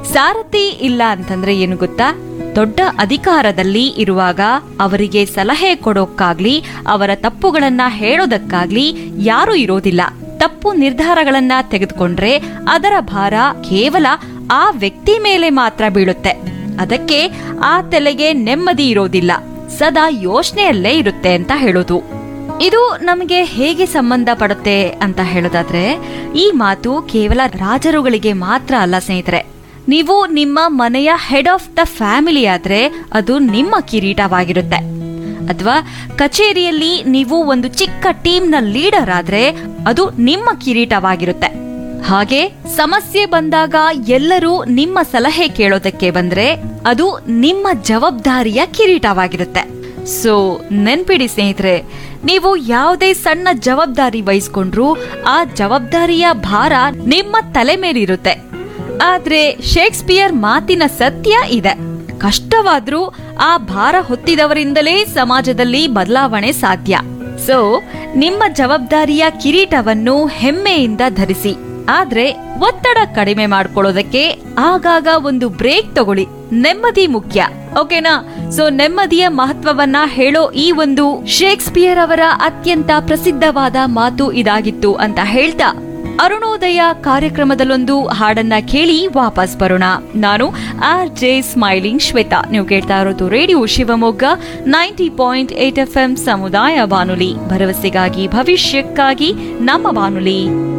ಸಾರಥಿ ಇಲ್ಲ ಅಂತಂದ್ರೆ ಏನು ಗೊತ್ತಾ ದೊಡ್ಡ ಅಧಿಕಾರದಲ್ಲಿ ಇರುವಾಗ ಅವರಿಗೆ ಸಲಹೆ ಕೊಡೋಕ್ಕಾಗ್ಲಿ ಅವರ ತಪ್ಪುಗಳನ್ನ ಹೇಳೋದಕ್ಕಾಗ್ಲಿ ಯಾರೂ ಇರೋದಿಲ್ಲ ತಪ್ಪು ನಿರ್ಧಾರಗಳನ್ನ ತೆಗೆದುಕೊಂಡ್ರೆ ಅದರ ಭಾರ ಕೇವಲ ಆ ವ್ಯಕ್ತಿ ಮೇಲೆ ಮಾತ್ರ ಬೀಳುತ್ತೆ ಅದಕ್ಕೆ ಆ ತಲೆಗೆ ನೆಮ್ಮದಿ ಇರೋದಿಲ್ಲ ಸದಾ ಯೋಚನೆಯಲ್ಲೇ ಇರುತ್ತೆ ಅಂತ ಹೇಳೋದು ಇದು ನಮಗೆ ಹೇಗೆ ಸಂಬಂಧ ಪಡುತ್ತೆ ಅಂತ ಹೇಳೋದಾದ್ರೆ ಈ ಮಾತು ಕೇವಲ ರಾಜರುಗಳಿಗೆ ಮಾತ್ರ ಅಲ್ಲ ಸ್ನೇಹಿತರೆ ನೀವು ನಿಮ್ಮ ಮನೆಯ ಹೆಡ್ ಆಫ್ ದ ಫ್ಯಾಮಿಲಿ ಆದ್ರೆ ಅದು ನಿಮ್ಮ ಕಿರೀಟವಾಗಿರುತ್ತೆ ಅಥವಾ ಕಚೇರಿಯಲ್ಲಿ ನೀವು ಒಂದು ಚಿಕ್ಕ ಟೀಮ್ನ ಲೀಡರ್ ಆದ್ರೆ ಅದು ನಿಮ್ಮ ಕಿರೀಟವಾಗಿರುತ್ತೆ ಹಾಗೆ ಸಮಸ್ಯೆ ಬಂದಾಗ ಎಲ್ಲರೂ ನಿಮ್ಮ ಸಲಹೆ ಕೇಳೋದಕ್ಕೆ ಬಂದ್ರೆ ಅದು ನಿಮ್ಮ ಜವಾಬ್ದಾರಿಯ ಕಿರೀಟವಾಗಿರುತ್ತೆ ಸೊ ನೆನ್ಪಿಡಿ ಸ್ನೇಹಿತರೆ ನೀವು ಯಾವುದೇ ಸಣ್ಣ ಜವಾಬ್ದಾರಿ ವಹಿಸ್ಕೊಂಡ್ರೂ ಆ ಜವಾಬ್ದಾರಿಯ ಭಾರ ನಿಮ್ಮ ತಲೆ ಮೇಲಿರುತ್ತೆ ಆದ್ರೆ ಶೇಕ್ಸ್ಪಿಯರ್ ಮಾತಿನ ಸತ್ಯ ಇದೆ ಕಷ್ಟವಾದ್ರೂ ಆ ಭಾರ ಹೊತ್ತಿದವರಿಂದಲೇ ಸಮಾಜದಲ್ಲಿ ಬದಲಾವಣೆ ಸಾಧ್ಯ ಸೊ ನಿಮ್ಮ ಜವಾಬ್ದಾರಿಯ ಕಿರೀಟವನ್ನು ಹೆಮ್ಮೆಯಿಂದ ಧರಿಸಿ ಆದ್ರೆ ಒತ್ತಡ ಕಡಿಮೆ ಮಾಡ್ಕೊಳ್ಳೋದಕ್ಕೆ ಆಗಾಗ ಒಂದು ಬ್ರೇಕ್ ತಗೊಳ್ಳಿ ನೆಮ್ಮದಿ ಮುಖ್ಯ ಓಕೆನಾ ಸೊ ನೆಮ್ಮದಿಯ ಮಹತ್ವವನ್ನ ಹೇಳೋ ಈ ಒಂದು ಶೇಕ್ಸ್ಪಿಯರ್ ಅವರ ಅತ್ಯಂತ ಪ್ರಸಿದ್ಧವಾದ ಮಾತು ಇದಾಗಿತ್ತು ಅಂತ ಹೇಳ್ತಾ ಅರುಣೋದಯ ಕಾರ್ಯಕ್ರಮದಲ್ಲೊಂದು ಹಾಡನ್ನ ಕೇಳಿ ವಾಪಸ್ ಬರೋಣ ನಾನು ಆರ್ ಜೆ ಸ್ಮೈಲಿಂಗ್ ಶ್ವೇತಾ ನೀವು ಕೇಳ್ತಾ ಇರೋದು radio Shivamogga ninety point eight F M ಸಮುದಾಯ ಬಾನುಲಿ ಭರವಸೆಗಾಗಿ ಭವಿಷ್ಯಕ್ಕಾಗಿ ನಮ್ಮ ಬಾನುಲಿ